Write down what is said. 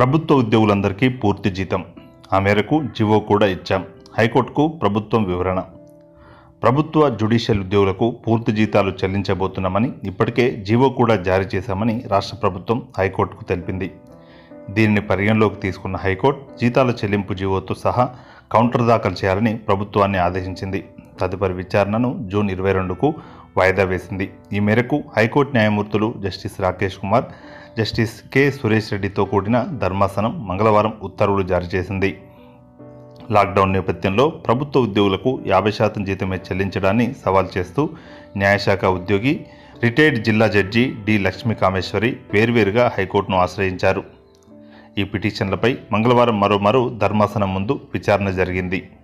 ప్రభుత్వ ఉద్యోగులందరికీ పూర్తి జీతం ఆ మేరకు జీవో కూడా ఇచ్చాం హైకోర్టుకు ప్రభుత్వం వివరణ ప్రభుత్వ జ్యుడిషియల్ ఉద్యోగులకు పూర్తి జీతాలు చెల్లించబోతున్నామని ఇప్పటికే జీవో కూడా జారీ చేశామని రాష్ట్ర ప్రభుత్వం హైకోర్టుకు తెలిపింది దీనిని పరిగణలోకి తీసుకున్న హైకోర్టు జీతాల చెల్లింపు జీవోతో సహా కౌంటర్ దాఖలు చేయాలని ప్రభుత్వాన్ని ఆదేశించింది తదుపరి విచారణను జూన్ ఇరవై రెండుకు వాయిదా వేసింది ఈ మేరకు హైకోర్టు న్యాయమూర్తులు justice Rakesh Kumar justice K Suresh రెడ్డితో కూడిన ధర్మాసనం మంగళవారం ఉత్తర్వులు జారీ చేసింది లాక్డౌన్ నేపథ్యంలో ప్రభుత్వ ఉద్యోగులకు యాభై శాతం జీతమే చెల్లించడాన్ని సవాల్ చేస్తూ న్యాయశాఖ ఉద్యోగి రిటైర్డ్ జిల్లా జడ్జి డి లక్ష్మీ కామేశ్వరి వేర్వేరుగా హైకోర్టును ఆశ్రయించారు ఈ పిటిషన్లపై మంగళవారం మరోమారు ధర్మాసనం ముందు విచారణ జరిగింది